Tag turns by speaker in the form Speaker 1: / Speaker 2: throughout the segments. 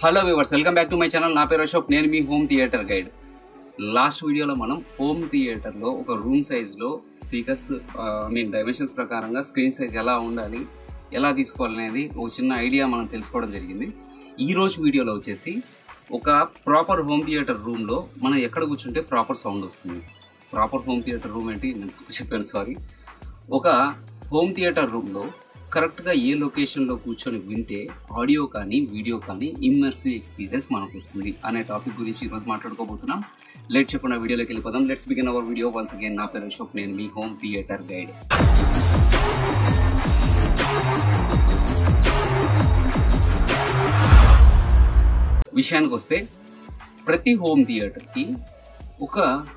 Speaker 1: hello viewers welcome back to my channel నా పేరు అశోక్ నేను మీ హోమ్ థియేటర్ గైడ్ లాస్ట్ వీడియోలో మనం హోమ్ థియేటర్లో ఒక రూమ్ సైజ్లో స్పీకర్స్ ఐ మీన్ డైమెన్షన్స్ ప్రకారంగా స్క్రీన్ సైజ్ ఎలా ఉండాలి ఎలా తీసుకోవాలనేది ఒక చిన్న ఐడియా మనం తెలుసుకోవడం జరిగింది ఈ రోజు వీడియోలో వచ్చేసి ఒక ప్రాపర్ హోమ్ థియేటర్ రూమ్లో మనం ఎక్కడ కూర్చుంటే ప్రాపర్ సౌండ్ వస్తుంది ప్రాపర్ హోమ్ థియేటర్ రూమ్ ఏంటి నేను చెప్పాను సారీ ఒక హోమ్ థియేటర్ రూమ్లో కరెక్ట్గా ఏ లొకేషన్లో కూర్చొని వింటే ఆడియో కానీ వీడియో కానీ ఇమ్మర్సివ్ ఎక్స్పీరియన్స్ మనకు వస్తుంది అనే టాపిక్ గురించి ఈరోజు మాట్లాడుకోబోతున్నాం లెట్ చెప్పిన వీడియోలోకి వెళ్ళిపోదాం let's begin our video once again నా పేరు అశోక్ నేను మీ హోమ్ థియేటర్ గైడ్ విషయానికి వస్తే ప్రతి హోమ్ థియేటర్కి ఒక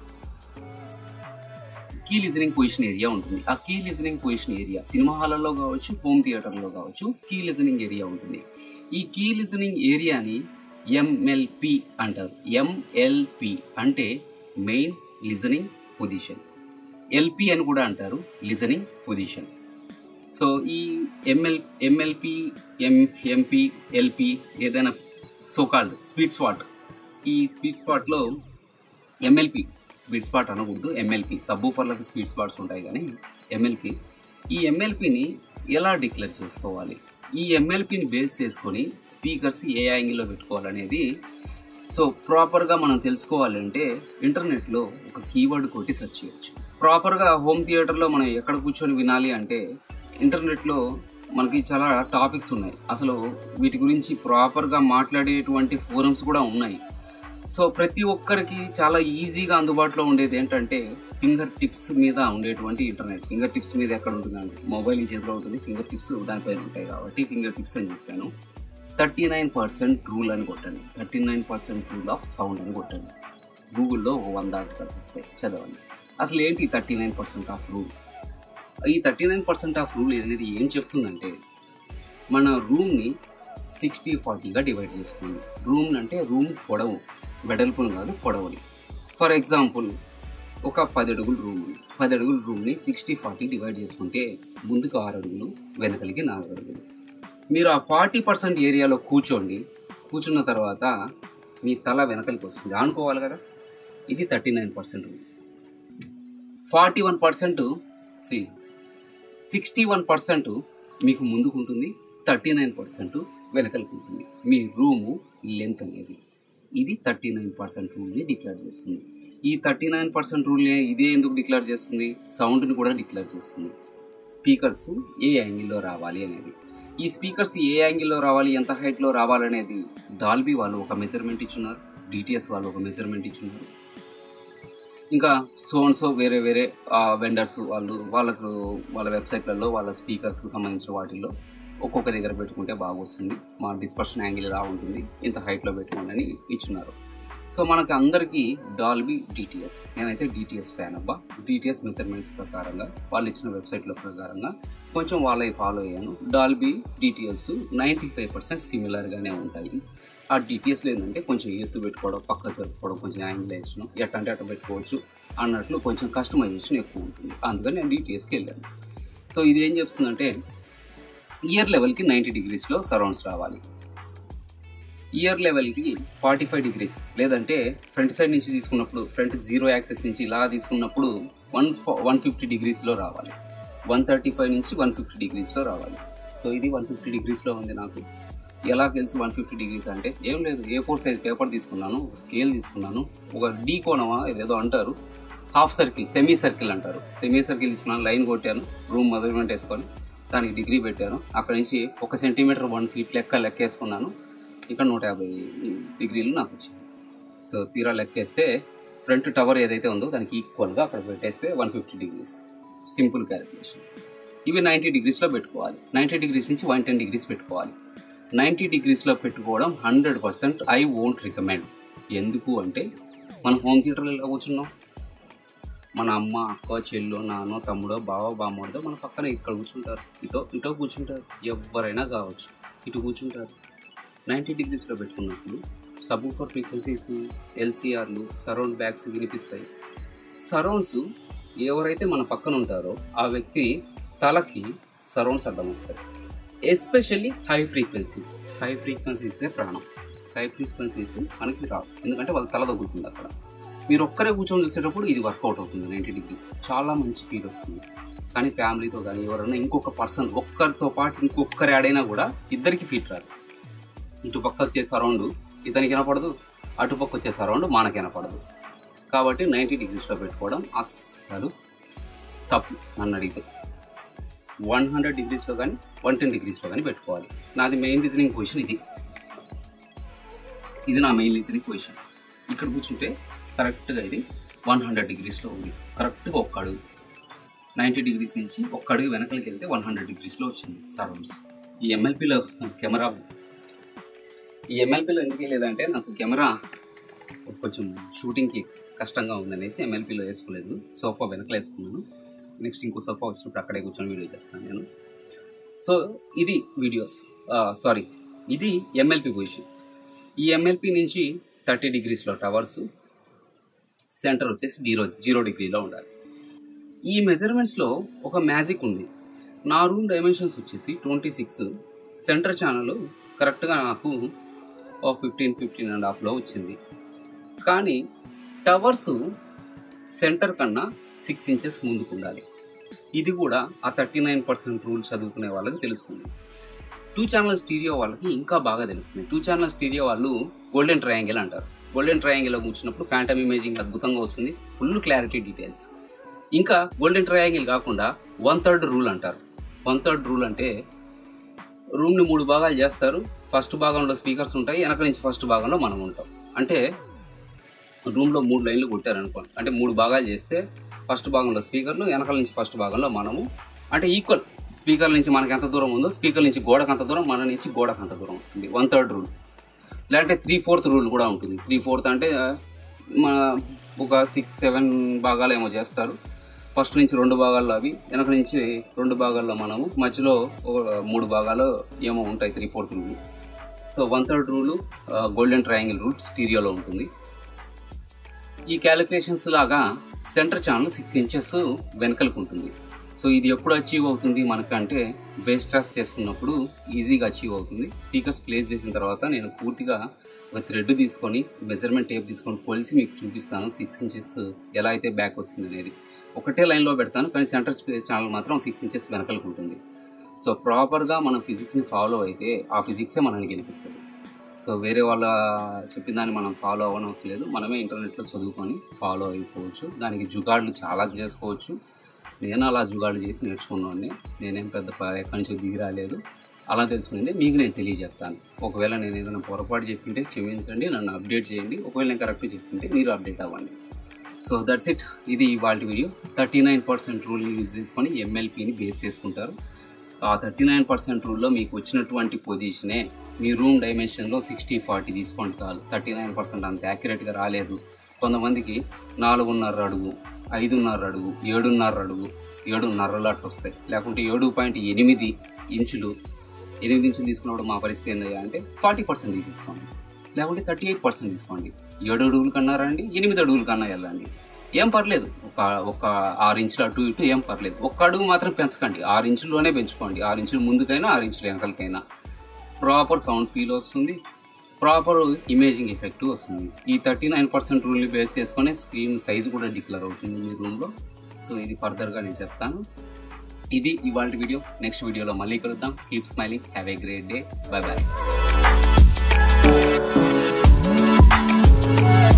Speaker 1: కీ లిజనింగ్ పొజిషన్ ఏరియా ఉంటుంది ఆ key listening position area cinema హాల్లో కావచ్చు హోమ్ థియేటర్లో కావచ్చు కీ లిజనింగ్ ఏరియా ఉంటుంది ఈ కీ లిజనింగ్ ఏరియాని ఎంఎల్పి అంటారు ఎంఎల్పి అంటే మెయిన్ లిజనింగ్ పొజిషన్ ఎల్పి అని కూడా అంటారు లిజనింగ్ పొజిషన్ సో ఈ ML MLP M MP LP ఏదైనా సోకాల్డ్ స్పీడ్ స్పాట్ ఈ స్పీడ్ స్పాట్లో ఎంఎల్పి స్పీడ్ స్పాట్ అనకూడదు ఎంఎల్పి సబ్బూఫర్లకు స్పీడ్ స్పాట్స్ ఉంటాయి కానీ ఎంఎల్పి ఈ ఎంఎల్పిని ఎలా డిక్లేర్ చేసుకోవాలి ఈ ఎంఎల్పిని బేస్ చేసుకొని స్పీకర్స్ ఏ యాంగిల్లో పెట్టుకోవాలనేది సో ప్రాపర్గా మనం తెలుసుకోవాలంటే ఇంటర్నెట్లో ఒక కీవర్డ్ కొట్టి సెర్చ్ చేయొచ్చు ప్రాపర్గా హోమ్ థియేటర్లో మనం ఎక్కడ కూర్చొని వినాలి అంటే ఇంటర్నెట్లో మనకి చాలా టాపిక్స్ ఉన్నాయి అసలు వీటి గురించి ప్రాపర్గా మాట్లాడేటువంటి ఫోరమ్స్ కూడా ఉన్నాయి సో ప్రతి ఒక్కరికి చాలా ఈజీగా అందుబాటులో ఉండేది ఏంటంటే ఫింగర్ టిప్స్ మీద ఉండేటువంటి ఇంటర్నెట్ ఫింగర్ టిప్స్ మీద ఎక్కడ ఉంటుందండి మొబైల్ ఈ చేతిలో ఉంటుంది ఫింగర్ టిప్స్ దానిపైన ఉంటాయి కాబట్టి ఫింగర్ టిప్స్ అని చెప్పాను థర్టీ నైన్ పర్సెంట్ రూల్ అని కొట్టండి thirty nine percent rule of sound అని కొట్టండి గూగుల్లో ఓ వంద ఆర్టికల్స్ వస్తాయి చదవండి అసలు ఏంటి thirty nine percent of rule ఈ thirty nine percent of rule అనేది ఏం చెప్తుందంటే మన రూమ్ని సిక్స్టీ ఫార్టీగా డివైడ్ చేసుకోండి రూమ్ అంటే రూమ్ పొడవు వెడల్పును కాదు పొడవుని ఫర్ ఎగ్జాంపుల్ ఒక పది అడుగులు రూమ్ ఉంది పది అడుగుల రూమ్ని సిక్స్టీ ఫార్టీ డివైడ్ చేసుకుంటే ముందుకు ఆరు అడుగులు వెనకలికి నాలుగు అడుగులు మీరు ఆ ఫార్టీ పర్సెంట్ ఏరియాలో కూర్చోండి కూర్చున్న తర్వాత మీ తల వెనకలికి వస్తుంది ఆనుకోవాలి కదా ఇది thirty nine percent forty one percent సి సిక్స్టీ వన్ పర్సెంట్ మీకు ముందుకు ఉంటుంది థర్టీ నైన్ పర్సెంట్ వెనకలకు ఉంటుంది మీ రూము లెంత్ అనేది ఇది థర్టీ నైన్ పర్సెంట్ రూల్ని డిక్లేర్ చేస్తుంది ఈ థర్టీ నైన్ పర్సెంట్ రూల్ని ఇదే ఎందుకు డిక్లేర్ చేస్తుంది సౌండ్ని కూడా డిక్లేర్ చేస్తుంది స్పీకర్స్ ఏ యాంగిల్లో రావాలి అనేది ఈ స్పీకర్స్ ఏ యాంగిల్లో రావాలి ఎంత హైట్లో రావాలనేది డాల్బీ వాళ్ళు ఒక మెజర్మెంట్ ఇచ్చున్నారు డిటిఎస్ వాళ్ళు ఒక మెజర్మెంట్ ఇచ్చున్నారు ఇంకా సో అండ్ సో వేరే వేరే వెండర్స్ వాళ్ళు వాళ్ళకు వాళ్ళ వెబ్సైట్లలో వాళ్ళ స్పీకర్స్కి సంబంధించిన వాటిల్లో ఒక్కొక్క దగ్గర పెట్టుకుంటే బాగా వస్తుంది మా డిస్పర్షన్ యాంగిల్ ఎలా ఉంటుంది ఇంత హైట్లో పెట్టుకోండి అని ఇచ్చున్నారు సో మనకు అందరికీ డాల్బీ డిటిఎస్ నేనైతే డిటిఎస్ ఫ్యాన్ అబ్బా డిటిఎస్ మెజర్మెంట్స్ ప్రకారంగా వాళ్ళు ఇచ్చిన వెబ్సైట్ల ప్రకారంగా కొంచెం వాళ్ళవి ఫాలో అయ్యాను Dolby DTS ninety five percent సిమిలర్గానే ఉంటాయి ఆ డిటిఎస్లో ఏంటంటే కొంచెం ఎత్తు పెట్టుకోవడం పక్క జరుపుకోవడం కొంచెం యాంగిలైజేషన్ ఎట్ట అంటే అట్ట పెట్టుకోవచ్చు అన్నట్లు కొంచెం కస్టమైజేషన్ ఎక్కువ ఉంటుంది అందుకని నేను డిటిఎస్కి వెళ్ళాను సో ఇది ఏం చెప్తుందంటే ఇయర్ లెవెల్కి నైంటీ డిగ్రీస్లో సరౌండ్స్ రావాలి ఇయర్ లెవెల్కి ఫార్టీ ఫైవ్ డిగ్రీస్ లేదంటే ఫ్రంట్ సైడ్ నుంచి తీసుకున్నప్పుడు ఫ్రంట్ జీరో యాక్సెస్ నుంచి ఇలా తీసుకున్నప్పుడు వన్ వన్ ఫిఫ్టీ డిగ్రీస్లో రావాలి వన్ థర్టీ ఫైవ్ నుంచి వన్ ఫిఫ్టీ డిగ్రీస్లో రావాలి సో ఇది వన్ ఫిఫ్టీ డిగ్రీస్లో ఉంది నాకు ఎలా తెలిసి వన్ ఫిఫ్టీ డిగ్రీస్ అంటే ఏం లేదు ఏ ఫోర్ సైజ్ పేపర్ తీసుకున్నాను ఒక స్కేల్ తీసుకున్నాను ఒక డీ కోణమా ఏదో అంటారు హాఫ్ సర్కిల్ సెమీ సర్కిల్ అంటారు సెమీ సర్కిల్ తీసుకున్నాను లైన్ కొట్టాను రూమ్ మెజర్మెంట్ వేసుకొని దానికి డిగ్రీ పెట్టాను అక్కడ నుంచి ఒక సెంటీమీటర్ వన్ ఫీట్ లెక్క లెక్కేసుకున్నాను ఇక్కడ నూట యాభై డిగ్రీలు నాకు వచ్చింది సో తీరా లెక్కేస్తే ఫ్రంట్ టవర్ ఏదైతే ఉందో దానికి ఈక్వల్గా అక్కడ పెట్టేస్తే one fifty degrees simple calculation ఇవి నైంటీ డిగ్రీస్లో పెట్టుకోవాలి నైంటీ డిగ్రీస్ నుంచి వన్ టెన్ డిగ్రీస్ పెట్టుకోవాలి నైంటీ డిగ్రీస్లో పెట్టుకోవడం hundred percent I won't recommend ఎందుకు అంటే మన హోమ్ థియేటర్లో ఎలా కూర్చున్నాం మన అమ్మ అక్క చెల్లు నాన్నో తమ్ముడో బావ బామ్మడితో మన పక్కన ఇక్కడ కూర్చుంటారు ఇటో ఇటో కూర్చుంటారు ఎవరైనా కావచ్చు ఇటు కూర్చుంటారు నైంటీ డిగ్రీస్లో పెట్టుకున్నప్పుడు సబూఫర్ ఫ్రీక్వెన్సీస్ ఎల్సీఆర్లు సరౌండ్ బ్యాగ్స్ వినిపిస్తాయి సరౌండ్స్ ఎవరైతే మన పక్కన ఉంటారో ఆ వ్యక్తి తలకి సరౌండ్స్ అడ్డం వస్తాయి ఎస్పెషల్లీ హై ఫ్రీక్వెన్సీస్ హై ఫ్రీక్వెన్సీసే ప్రాణం హై ఫ్రీక్వెన్సీస్ మనకి రావు ఎందుకంటే వాళ్ళ తల తగ్గుతుంది అక్కడ మీరు ఒక్కరే కూర్చొని చూసేటప్పుడు ఇది వర్కౌట్ అవుతుంది నైంటీ డిగ్రీస్ చాలా మంచి ఫీల్ వస్తుంది కానీ ఫ్యామిలీతో కానీ ఎవరైనా ఇంకొక పర్సన్ ఒక్కరితో పాటు ఇంకొకరు యాడ్ అయినా కూడా ఇద్దరికి ఫీట్ రాదు ఇటు పక్క వచ్చే సరౌండ్ ఇతనికి వినపడదు అటుపక్క వచ్చే సరౌండ్ మనకి వినపడదు కాబట్టి నైంటీ డిగ్రీస్లో పెట్టుకోవడం అస్సలు తప్పు నన్ను అడిగితే వన్ హండ్రెడ్ డిగ్రీస్లో కానీ వన్ టెన్ డిగ్రీస్లో కానీ పెట్టుకోవాలి నాది మెయిన్ రీజనింగ్ పొజిషన్ ఇది ఇది నా మెయిన్ రీజనింగ్ పొజిషన్ ఇక్కడ కూర్చుంటే కరెక్ట్గా ఇది వన్ హండ్రెడ్ డిగ్రీస్లో ఉంది కరెక్ట్గా ఒక్క అడుగు నైంటీ డిగ్రీస్ నుంచి ఒక్క అడుగు వెనకలికి వెళ్తే వన్ హండ్రెడ్ డిగ్రీస్లో వచ్చింది సరౌండ్స్ ఈ ఎంఎల్పిలో కెమెరా ఈ ఎంఎల్పిలో ఎందుకు వెళ్ళేదంటే నాకు కెమెరా కొంచెం షూటింగ్కి కష్టంగా ఉందనేసి ఎంఎల్పిలో వేసుకోలేదు సోఫా వెనకలు వేసుకున్నాను నెక్స్ట్ ఇంకో సోఫా వచ్చినప్పుడు అక్కడే కూర్చొని వీడియో చేస్తాను నేను సో ఇది వీడియోస్ సారీ ఇది ఎంఎల్పి పొజిషన్ ఈ ఎంఎల్పి నుంచి థర్టీ డిగ్రీస్లో టవర్స్ సెంటర్ వచ్చేసి జీరో జీరో డిగ్రీలో ఉండాలి ఈ మెజర్మెంట్స్లో ఒక మ్యాజిక్ ఉంది నా రూమ్ డైమెన్షన్స్ వచ్చేసి ట్వంటీ సిక్స్ సెంటర్ ఛానల్ కరెక్ట్గా నాకు ఫిఫ్టీన్ ఫిఫ్టీన్ అండ్ హాఫ్లో వచ్చింది కానీ టవర్స్ సెంటర్ కన్నా సిక్స్ ఇంచెస్ ముందుకు ఉండాలి ఇది కూడా ఆ థర్టీ నైన్ పర్సెంట్ రూల్ చదువుకునే వాళ్ళకి తెలుస్తుంది టూ ఛానల్ స్టీరియో వాళ్ళకి ఇంకా బాగా తెలుస్తుంది టూ ఛానల్ స్టీరియో వాళ్ళు గోల్డెన్ ట్రయాంగిల్ అంటారు గోల్డెన్ ట్రయాంగిల్లో కూర్చున్నప్పుడు ఫ్యాంటమ్ ఇమేజింగ్ అద్భుతంగా వస్తుంది ఫుల్ క్లారిటీ డీటెయిల్స్ ఇంకా గోల్డెన్ ట్రయాంగిల్ కాకుండా వన్ థర్డ్ రూల్ అంటారు వన్ థర్డ్ రూల్ అంటే రూమ్ని మూడు భాగాలు చేస్తారు ఫస్ట్ భాగంలో స్పీకర్స్ ఉంటాయి వెనక నుంచి ఫస్ట్ భాగంలో మనం ఉంటాం అంటే రూమ్లో మూడు లైన్లు కొట్టారనుకోండి అంటే మూడు భాగాలు చేస్తే ఫస్ట్ భాగంలో స్పీకర్లు వెనకాల నుంచి ఫస్ట్ భాగంలో మనము అంటే ఈక్వల్ స్పీకర్ నుంచి మనకి ఎంత దూరం ఉందో స్పీకర్ నుంచి గోడకు అంత దూరం మన నుంచి గోడకు అంత దూరం ఉంటుంది వన్ థర్డ్ రూల్ లేదంటే త్రీ ఫోర్త్ రూల్ కూడా ఉంటుంది త్రీ ఫోర్త్ అంటే మన ఒక సిక్స్ సెవెన్ భాగాలు ఏమో చేస్తారు ఫస్ట్ నుంచి రెండు భాగాల్లో అవి వెనక నుంచి రెండు భాగాల్లో మనము మధ్యలో ఒక మూడు భాగాలు ఏమో ఉంటాయి three fourth rule so one third rule golden triangle rule స్టీరియోలో ఉంటుంది ఈ క్యాలిక్యులేషన్స్ లాగా సెంటర్ ఛానల్ సిక్స్ ఇంచెస్ వెనకలకు ఉంటుంది సో ఇది ఎప్పుడు అచీవ్ అవుతుంది మనకంటే బేస్ ట్రాక్ చేసుకున్నప్పుడు ఈజీగా అచీవ్ అవుతుంది స్పీకర్స్ ప్లేస్ చేసిన తర్వాత నేను పూర్తిగా ఒక థ్రెడ్ తీసుకొని మెజర్మెంట్ టేప్ తీసుకొని కొలిసి మీకు చూపిస్తాను సిక్స్ ఇంచెస్ ఎలా అయితే బ్యాక్ వచ్చింది అనేది ఒకటే లైన్లో పెడతాను కానీ సెంటర్ ఛానల్ మాత్రం సిక్స్ ఇంచెస్ వెనకలకు ఉంటుంది సో ప్రాపర్గా మనం ఫిజిక్స్ని ఫాలో అయితే ఆ ఫిజిక్సే మనల్ని గెలిపిస్తుంది సో వేరే వాళ్ళ చెప్పిన దాన్ని మనం ఫాలో అవ్వనవసరం లేదు మనమే ఇంటర్నెట్లో చదువుకొని ఫాలో అయిపోవచ్చు దానికి జుగాడ్లు చాలా చేసుకోవచ్చు నేను అలా జుగాడు చేసి నేర్చుకున్నాను నేనేం పెద్ద ప- ఎక్కడి నుంచో దిగి రాలేదు అలా తెలుసుకునేది మీకు నేను తెలియజెప్తాను ఒకవేళ నేను ఏదైనా పొరపాటు చెప్పింటే క్షమించండి నన్ను అప్డేట్ చేయండి ఒకవేళ నేను కరెక్ట్ చెప్పింటే మీరు అప్డేట్ అవ్వండి సో దట్స్ ఇట్ ఇది వాళ్ళ వీడియో థర్టీ నైన్ పర్సెంట్ రూల్ని యూజ్ చేసుకొని ఎంఎల్పీని బేస్ చేసుకుంటారు ఆ థర్టీ నైన్ పర్సెంట్ రూల్లో మీకు వచ్చినటువంటి పొజిషనే మీ రూమ్ డైమెన్షన్లో సిక్స్టీ ఫార్టీ తీసుకోండి చాలు థర్టీ నైన్ పర్సెంట్ అంత యాక్యురేట్గా రాలేదు కొంతమందికి నాలుగున్నర అడుగు ఐదున్నర అడుగు ఏడున్నర అడుగు ఏడున్నరలు అట్లా వస్తాయి లేకుంటే ఏడు పాయింట్ ఎనిమిది ఇంచులు ఎనిమిది ఇంచులు తీసుకున్నప్పుడు మా పరిస్థితి ఏంటంటే అంటే ఫార్టీ పర్సెంట్ తీసుకోండి లేకుంటే థర్టీ ఎయిట్ పర్సెంట్ తీసుకోండి ఏడు అడుగులు కన్నా రండి ఎనిమిది అడుగుల కన్నా వెళ్ళండి ఏం పర్లేదు ఒక ఒక ఆరు ఇంచులు అటు ఇటు ఏం పర్లేదు ఒక్క అడుగు మాత్రం పెంచకండి ఆరు ఇంచుల్లోనే పెంచుకోండి ఆరు ఇంచులు ముందుకైనా ఆరు ఇంచులు వెనకలకైనా ప్రాపర్ సౌండ్ ఫీల్ వస్తుంది ప్రాపర్ ఇమేజింగ్ ఎఫెక్ట్ వస్తుంది ఈ థర్టీ నైన్ పర్సెంట్ రూల్ని బేస్ చేసుకొని స్క్రీన్ సైజ్ కూడా డిక్లేర్ అవుతుంది మీ రూమ్లో సో ఇది ఫర్దర్గా నేను చెప్తాను ఇది ఇవాళ వీడియో నెక్స్ట్ వీడియోలో మళ్ళీ కలుద్దాం keep smiling have a great day bye bye